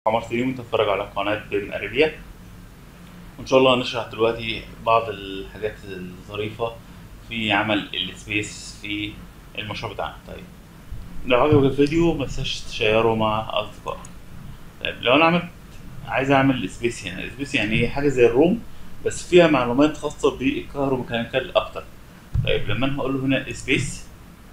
عمر سليم وانت بتتفرج على قناة بن أريبيا وإن شاء الله هنشرح دلوقتي بعض الحاجات الظريفة في عمل السبيس في المشروع بتاعنا طيب لو عجبك الفيديو متنساش تشيره مع أصدقائك طيب لو أنا عملت عايز أعمل سبيس هنا سبيس يعني إيه حاجة زي الروم بس فيها معلومات خاصة بالكهروميكانيكال أكتر طيب لما أنا هقول له هنا سبيس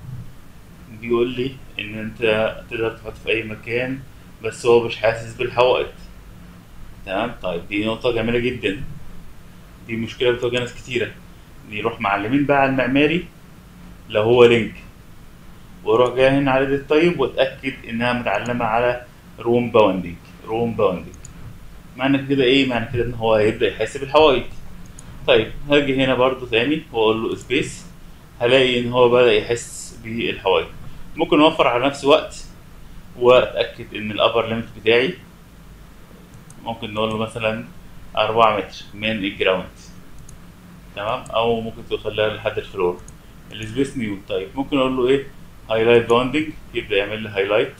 بيقول لي إن أنت تقدر تحط في أي مكان بس هو مش حاسس بالحوائط تمام طيب دي نقطة جميلة جدا دي مشكلة بتواجه ناس كتيرة يروح معلمين بقى على المعماري لو هو لينك واروح جاي هنا على الطيب واتأكد انها متعلمة على روم باوندنج روم باوندنج معنى كده ايه معنى كده ان هو هيبدأ يحاسب الحوائط طيب هاجي هنا برضو تاني واقول له سبيس هلاقي ان هو بدأ يحس بالحوائط ممكن اوفر على نفسي وقت واتاكد ان الابر ليميت بتاعي ممكن نقول له مثلا أربعة متر من الجراوند تمام او ممكن تخليها لحد الفلور السبيس نيو طيب ممكن اقول له ايه هايلايت باوندنج يبدا يعمل لي هايلايت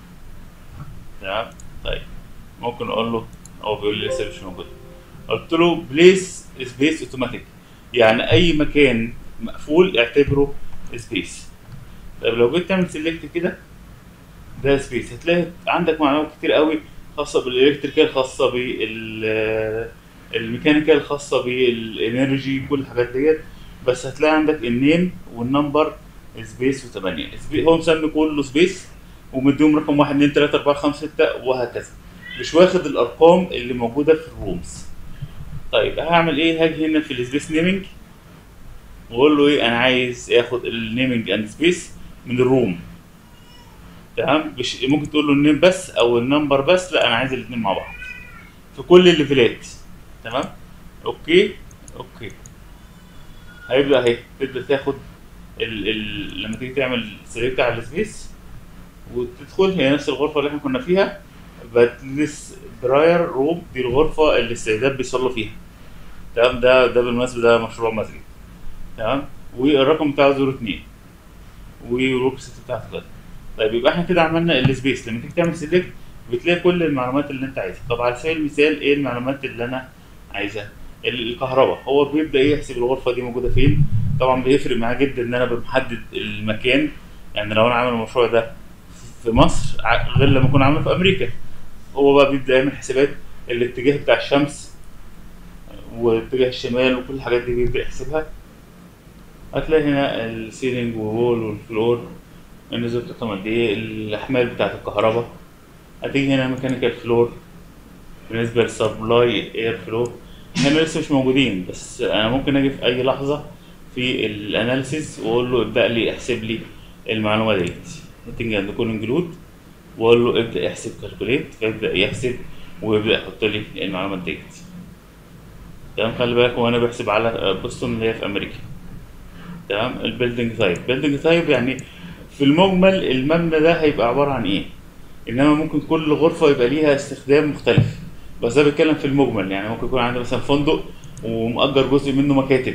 تمام طيب ممكن اقول له هو بيقول لي لسه مش موجود قلت له بليس سبيس اوتوماتيك يعني اي مكان مقفول اعتبره سبيس طيب لو جيت تعمل سيلكت كده ده سبيس هتلاقي عندك معلومات كتير قوي خاصه بالالكتريكال خاصه بال الميكانيكال خاصه بالانرجي كل الحاجات ديت بس هتلاقي عندك النيم والنمبر سبيس و8 هو مسمي كله سبيس ومديهم رقم 1 2 3 4 5 6 وهكذا مش واخد الارقام اللي موجوده في الرومز طيب هعمل ايه هاجي هنا في السبيس نيمنج واقول له ايه انا عايز اخد النيمنج اند سبيس من الروم تمام مش ممكن تقول له النيم بس او النمبر بس لا انا عايز الاثنين مع بعض في كل الليفلات تمام اوكي اوكي هيبدا اهي تبدا تاخد ال ال لما تيجي تعمل سيلكت على السبيس وتدخل هي نفس الغرفه اللي احنا كنا فيها بتلس براير روم دي الغرفه اللي السيدات بيصلوا فيها تمام ده ده بالمناسبه ده مشروع مسجد تمام والرقم بتاعه 02 والورك ست بتاعته كده طيب يبقى احنا كده عملنا السبيس لما تيجي تعمل سيلكت بتلاقي كل المعلومات اللي انت عايزها طب على سبيل المثال ايه المعلومات اللي انا عايزها الكهرباء هو بيبدا يحسب الغرفه دي موجوده فين طبعا بيفرق معاه جدا ان انا بحدد المكان يعني لو انا عامل المشروع ده في مصر غير لما اكون عامله في امريكا هو بقى بيبدا يعمل حسابات الاتجاه بتاع الشمس واتجاه الشمال وكل الحاجات دي بيبدا يحسبها هتلاقي هنا السيلينج والوول والفلور النسبة بتاعتهم قد ايه الأحمال بتاعت الكهرباء هتيجي هنا ميكانيكال فلور بالنسبة للسبلاي اير فلو هنا لسه مش موجودين بس أنا ممكن أجي في أي لحظة في الأناليسيس وأقول له ابدأ لي احسب لي المعلومة ديت هتيجي عند كل انجلود وأقول له ابدأ احسب كالكوليت فيبدأ يحسب ويبدأ يحط لي المعلومات ديت تمام خلي بالك وأنا بحسب على بوستون اللي هي في أمريكا تمام البيلدينج تايب بيلدينج تايب يعني في المجمل المبنى ده هيبقى عبارة عن ايه انما ممكن كل غرفة يبقى ليها استخدام مختلف بس ده بيتكلم في المجمل يعني ممكن يكون عندي مثلا فندق ومأجر جزء منه مكاتب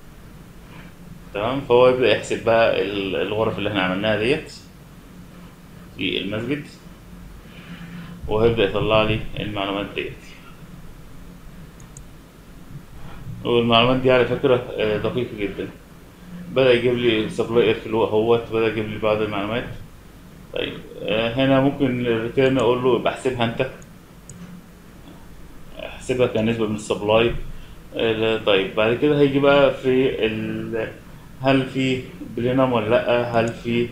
تمام فهو يبدأ يحسب بقى الغرف اللي احنا عملناها ديت في المسجد وهيبدأ يطلع لي المعلومات ديت والمعلومات دي على فكرة دقيقة جدا بدأ يجيب لي سبلاي اير فلو اهوت بدأ يجيب لي بعض المعلومات طيب هنا ممكن الريتيرن اقول له بحسبها انت احسبها كنسبة من السبلاي طيب بعد كده هيجي بقى في ال هل في بلينم ولا لا هل في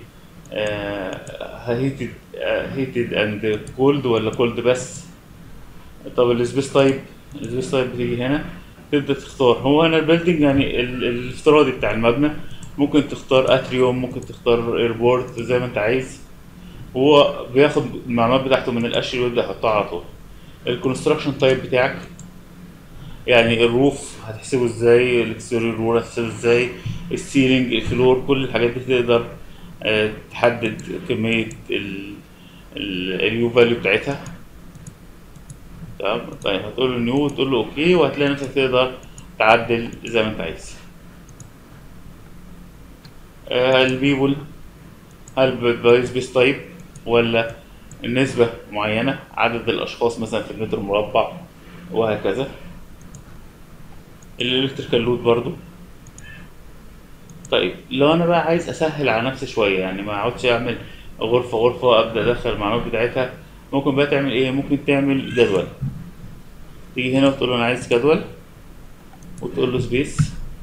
هيتد هيتد اند كولد ولا كولد بس طب السبيس تايب السبيس تايب بتيجي هنا تبدا تختار هو هنا البيلدينج يعني الافتراضي بتاع المبنى ممكن تختار اتريوم ممكن تختار ايربورت زي ما انت عايز هو بياخد المعلومات بتاعته من القش ويبدا يحطها على طول الكونستراكشن تايب بتاعك يعني الروف هتحسبه ازاي الاكستيريور وول هتحسبه ازاي السيلينج الفلور كل الحاجات دي تقدر تحدد كمية اليو فاليو بتاعتها تمام طيب هتقول له نيو وتقول له اوكي وهتلاقي نفسك تقدر تعدل زي ما انت عايز آه البيبول هل باي سبيس تايب ولا النسبة معينة عدد الأشخاص مثلا في المتر مربع وهكذا الالكتريكال لود برضو طيب لو انا بقى عايز اسهل على نفسي شويه يعني ما اقعدش اعمل غرفه غرفه ابدا ادخل المعلومات بتاعتها ممكن بقى تعمل ايه ممكن تعمل جدول تيجي هنا وتقول له انا عايز جدول وتقول له سبيس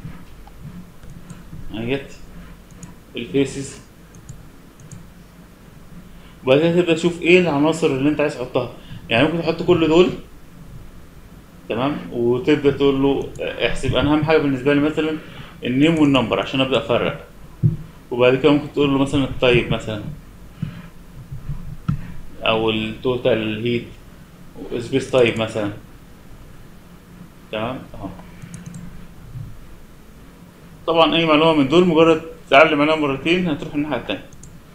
اهيت الفيسز وبعدين تبدا تشوف ايه العناصر اللي انت عايز تحطها يعني ممكن تحط كل دول تمام وتبدا تقول له احسب انا اهم حاجه بالنسبه لي مثلا النيم والنمبر عشان ابدا افرق وبعد كده ممكن تقول له مثلا التايب مثلا او التوتال هيت سبيس تايب مثلا تمام اهو طبعا اي معلومه من دول مجرد تعلم عليها مرتين هتروح الناحيه التانيه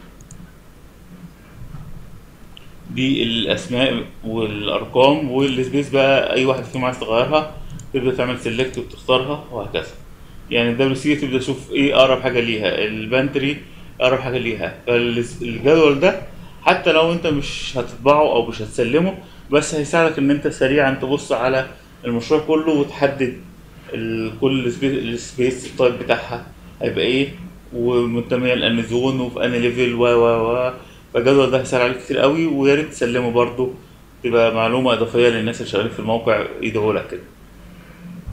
دي الاسماء والارقام والسبيس بقى اي واحد فيهم عايز تغيرها تبدا تعمل سيلكت وتختارها وهكذا يعني الدبليو سي تبدا تشوف ايه اقرب حاجه ليها البانتري اقرب حاجه ليها فالجدول ده حتى لو انت مش هتطبعه او مش هتسلمه بس هيساعدك ان انت سريعا تبص على المشروع كله وتحدد ال- كل سبيس السبيس التايب بتاعها هيبقى ايه ومنتميه لان زون وفي ان ليفل و و و فالجدول ده هيسهل عليك كتير قوي ويا ريت تسلمه برضه تبقى معلومه اضافيه للناس اللي شغالين في الموقع يدعوا لك كده